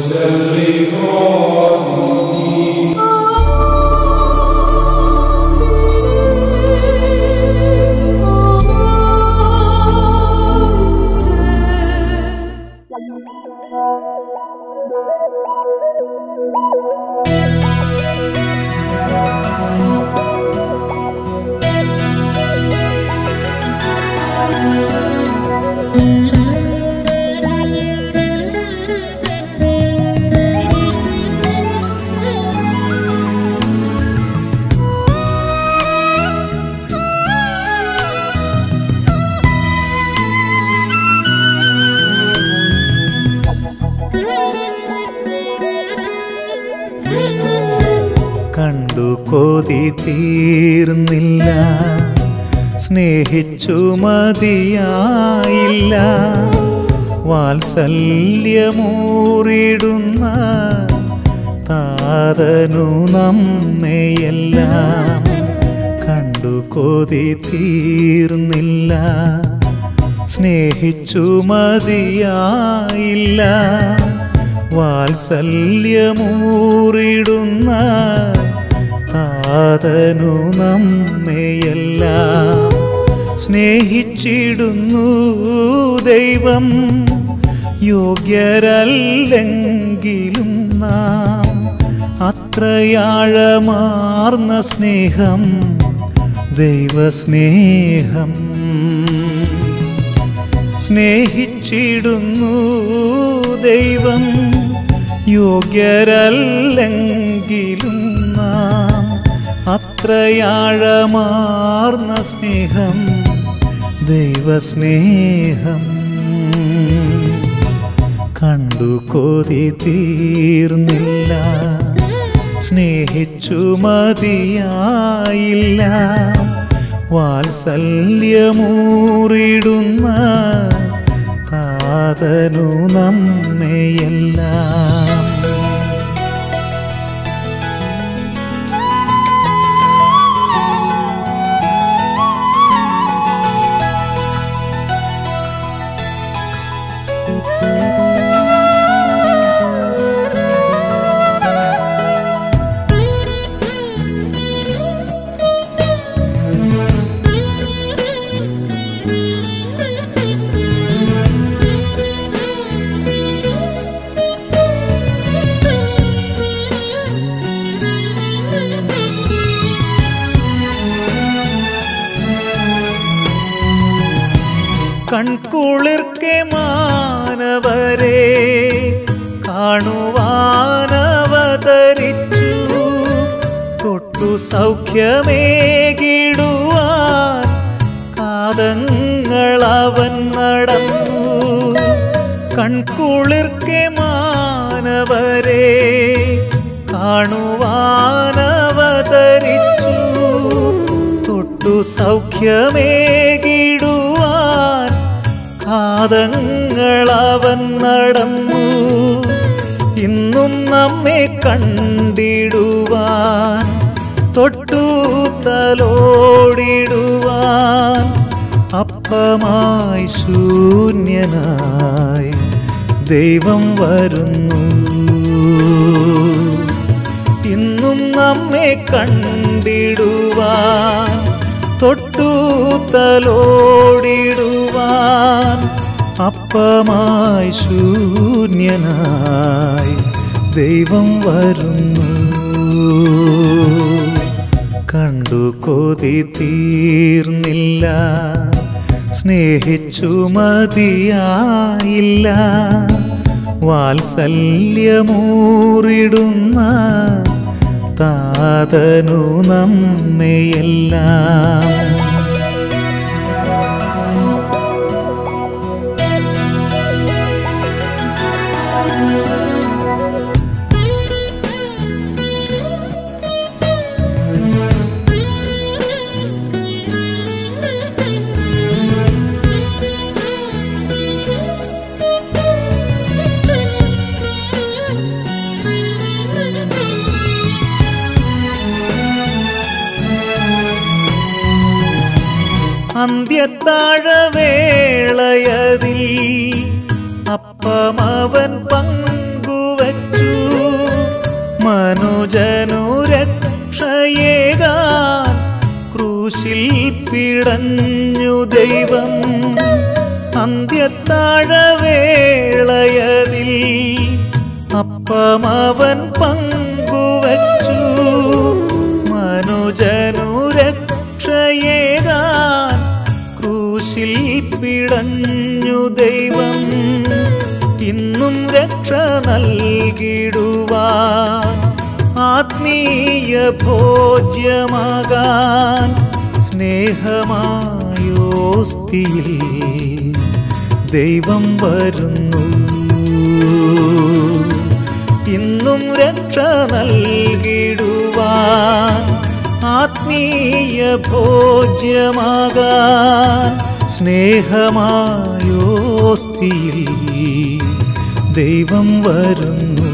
കണ്ടു കൊതി തീർന്നില്ല സ്നേഹിച്ചു മതിയായില്ല വാത്സല്യമൂറിടുന്ന താതനു നമ്മയെല്ലാം കണ്ടു കൊതി തീർന്നില്ല സ്നേഹിച്ചു മതിയായില്ല വാത്സല്യമൂറിടുന്ന താതനു നമ്മയെല്ലാം സ്നേഹിച്ചിടുന്നു ദൈവം യോഗ്യരല്ലെങ്കിലും നാം അത്രയാഴമാർന്ന സ്നേഹം ദൈവസ്നേഹം സ്നേഹിച്ചിടുന്നു ദൈവം യോഗ്യരല്ലെങ്കിലും നാം അത്രയാഴമാർന്ന സ്നേഹം ദൈവസ്നേഹം കണ്ടു കൊതി തീർന്നില്ല സ്നേഹിച്ചു മതിയായില്ല വാത്സല്യമൂറിടുന്ന താതനു നമ്മയെല്ലാം കൺകുളിർക്കെ മാനവരെ കാണുവാനവതരിച്ചു തൊട്ടു സൗഖ്യമേകിടുവാൻ കാതങ്ങളവൻ നടന്നു കൺകുളിർക്കെ മാനവരെ കാണുവാനവതരിച്ചു തൊട്ടു സൗഖ്യമേകിടുവാൻ കാതങ്ങളവൻ നടന്നു ഇന്നും നമ്മെ കണ്ടിടുവാൻ തൊട്ടു തലോടിടുവാൻ അപ്പമായി ശൂന്യനായി ദൈവം വരുന്നു ഇന്നും നമ്മെ കണ്ടിടുവാൻ തൊട്ടു തലോടിടുവാൻ അപ്പമായി ശൂന്യനായി ദൈവം വരുന്നു കണ്ടു കൊതി തീർന്നില്ല സ്നേഹിച്ചു മതിയായില്ല വാത്സല്യമൂറിടുന്ന താതനു നമ്മയെല്ലാം അന്ത്യത്താഴവേളയതിൽ അപ്പമവൻ പങ്കുവച്ചു പങ്കുവച്ചു മനുജനു രക്ഷയേകാൻ ക്രൂശിൽ പിടഞ്ഞു ദൈവം അന്ത്യത്താഴവേളയതിൽ അപ്പമവൻ പങ്കുവച്ചു മനുജനു രക്ഷയേകാൻ ക്രൂശിൽ പിടഞ്ഞു ദൈവം ഇന്നും രക്ഷ നൽകിടുവാൻ ആത്മീയ ഭോജ്യമാകാൻ സ്നേഹമായോസ്തിയിൽ ദൈവം വരുന്നു ഇന്നും രക്ഷ നൽകിടുവാൻ ആത്മീയ ഭോജ്യമാകാൻ സ്നേഹമായോസ്തിയിൽ ദൈവം വരുന്നു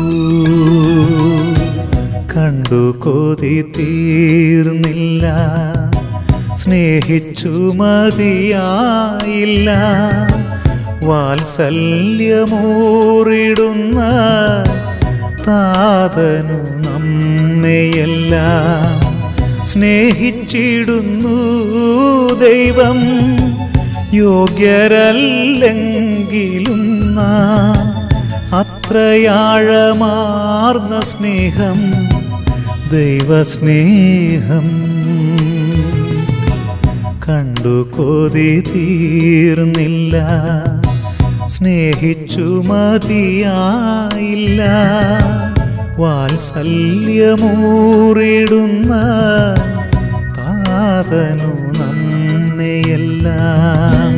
കണ്ടു കൊതി തീർന്നില്ല സ്നേഹിച്ചു മതിയായില്ല വാത്സല്യമൂറിടുന്ന താതനു നമ്മയെല്ലാം സ്നേഹിച്ചിടുന്നു ദൈവം യോഗ്യരല്ലെങ്കിലും നാം അത്രയാഴമാർന്ന സ്നേഹം ദൈവസ്നേഹം കണ്ടു കൊതി തീർന്നില്ല സ്നേഹിച്ചു മതിയായില്ല വാത്സല്യമൂറിടുന്ന താതനു നമ്മയെല്ലാം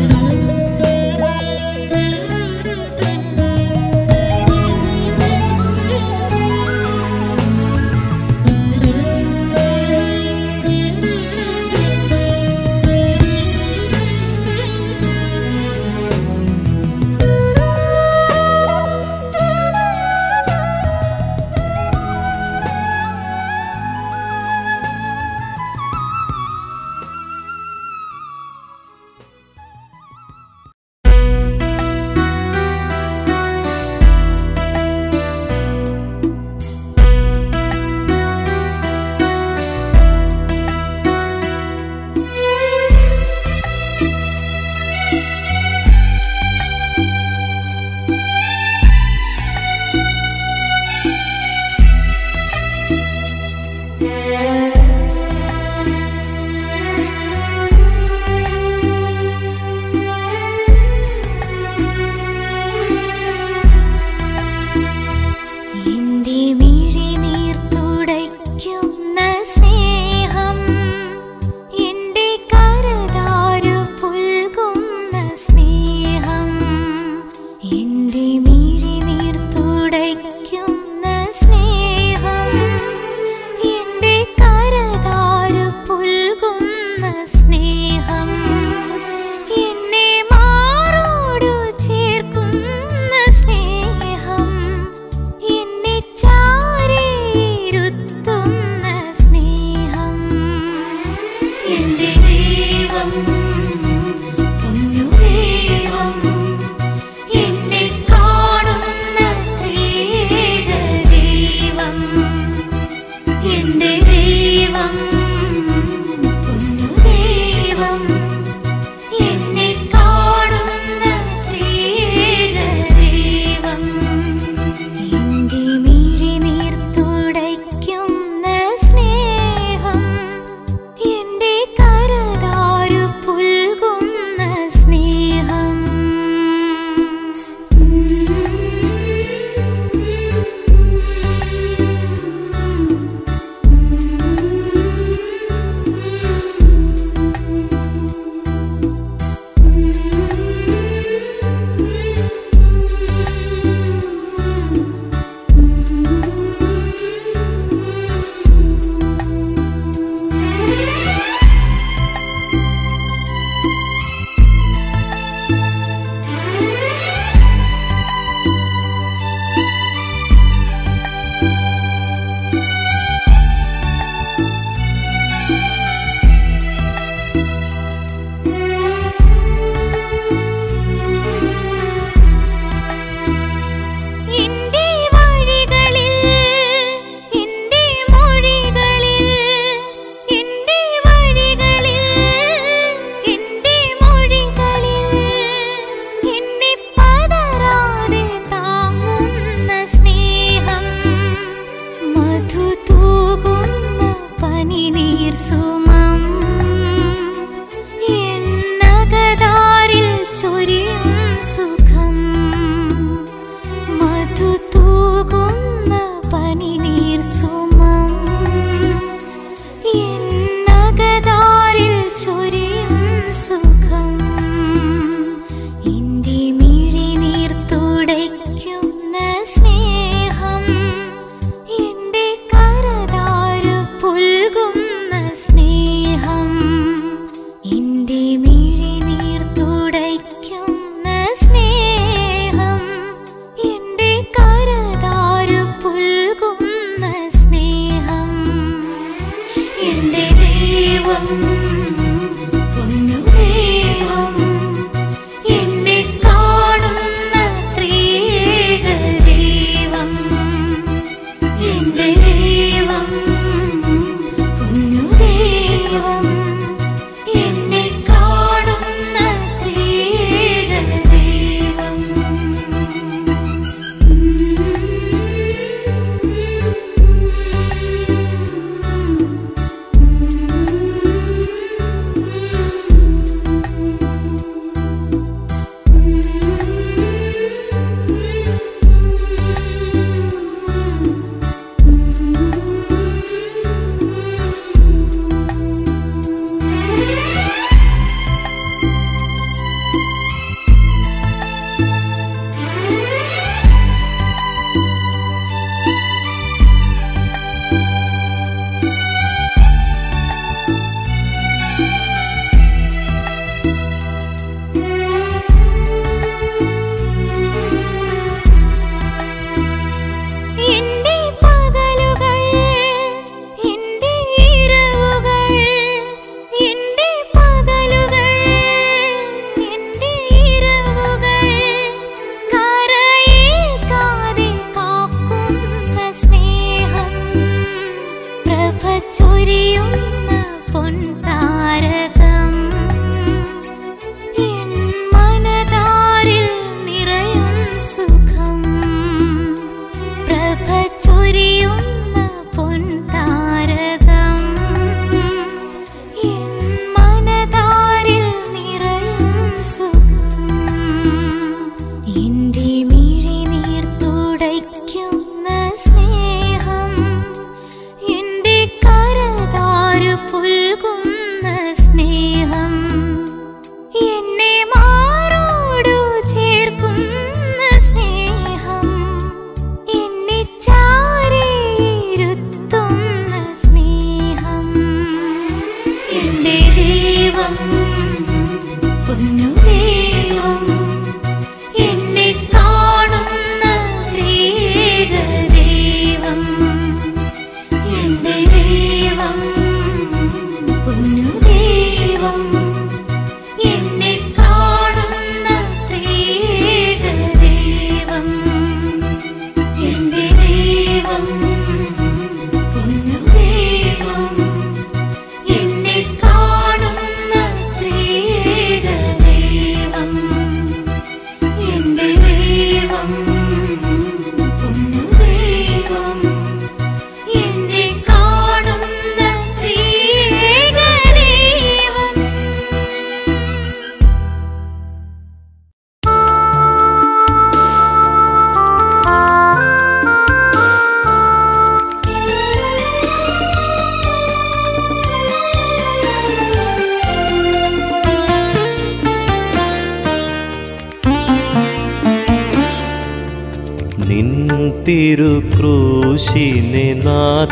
നിൻ തിരുക്രൂശിനെ നാഥ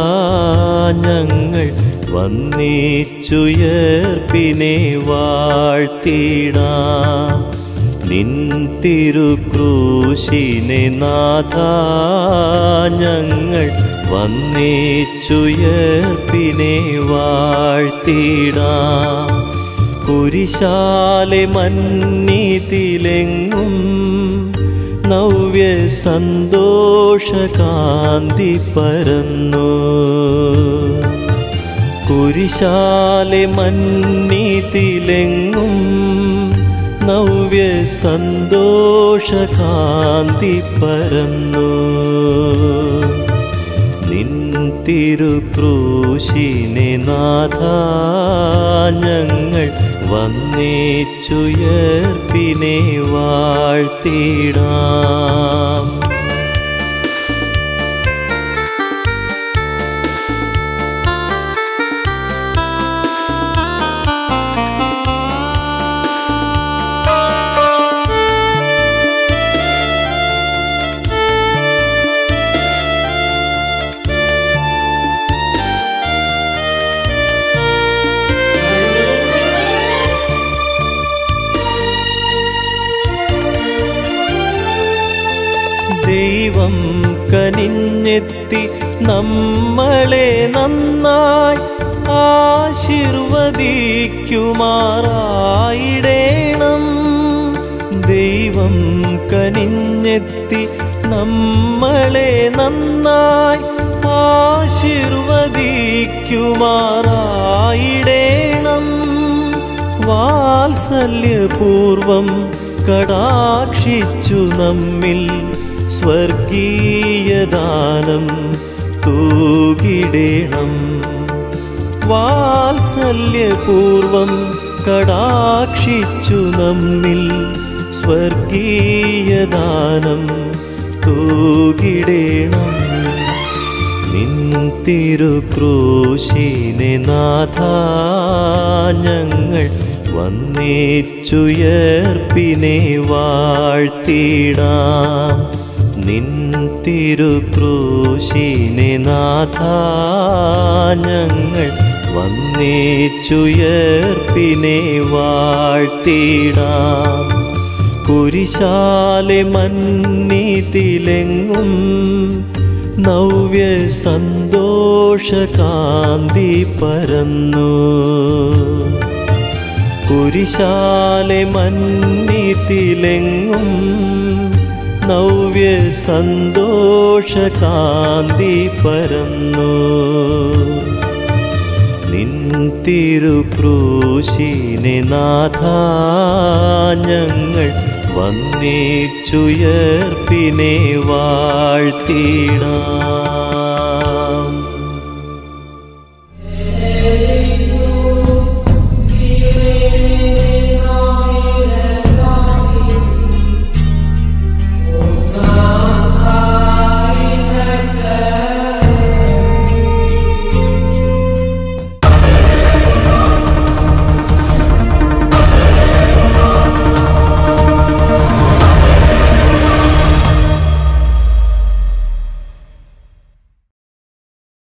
ഞങ്ങൾ വന്നിച്ചുയർപ്പിനെ വാഴ്ത്തിടാം നിൻ തിരുക്രൂശിനെ നാഥ ഞങ്ങൾ വന്നിച്ചുയർപ്പിനെ വാഴ്ത്തിടാം കുരിശാലെ മന്നിതിലെങ്ങും നവ്യ സന്തോഷകാന്തി പരന്നു കുരിശാലെ മന്നിതിലെങ്ങും നവ്യ സന്തോഷകാന്തി പരന്നു നിൻ തിരുക്രൂശിനെ നാഥ ഞങ്ങൾ വന്നേച്ചുയർപ്പിനെ വാഴ്ത്തിടാം ദൈവം കനിഞ്ഞെത്തി നമ്മളെ നന്നായി ആശീർവദിക്കുമാറായിടേണം ദൈവം കനിഞ്ഞെത്തി നമ്മളെ നന്നായി ആശീർവദിക്കുമാറായിടേണം വാത്സല്യപൂർവം കടാക്ഷിച്ചു നമ്മിൽ സ്വർഗീയദാനം തൂകിടേണം വാത്സല്യപൂർവം കടാക്ഷിച്ചു നമ്മിൽ സ്വർഗീയദാനം തൂകിടേണം നിൻ തിരുക്രൂശിനെ നാഥ ഞങ്ങൾ വന്നേച്ചുയർപ്പിനെ വാഴ്ത്തിടാം നിൻ തിരുക്രൂശിനെ നാഥ ഞങ്ങൾ വന്നേച്ചുയർപ്പിനെ വാഴ്ത്തിടാം കുരിശാലെ മന്നിതിലെങ്ങും നവ്യ സന്തോഷകാന്തി പരന്നു കുരിശാലെ മന്നിതിലെങ്ങും നവ്യ സന്തോഷകാന്തി പരന്നു നിൻ തിരുക്രൂശിനെ നാഥ ഞങ്ങൾ വന്നേച്ചുയർപ്പിനെ വാഴ്ത്തിടാം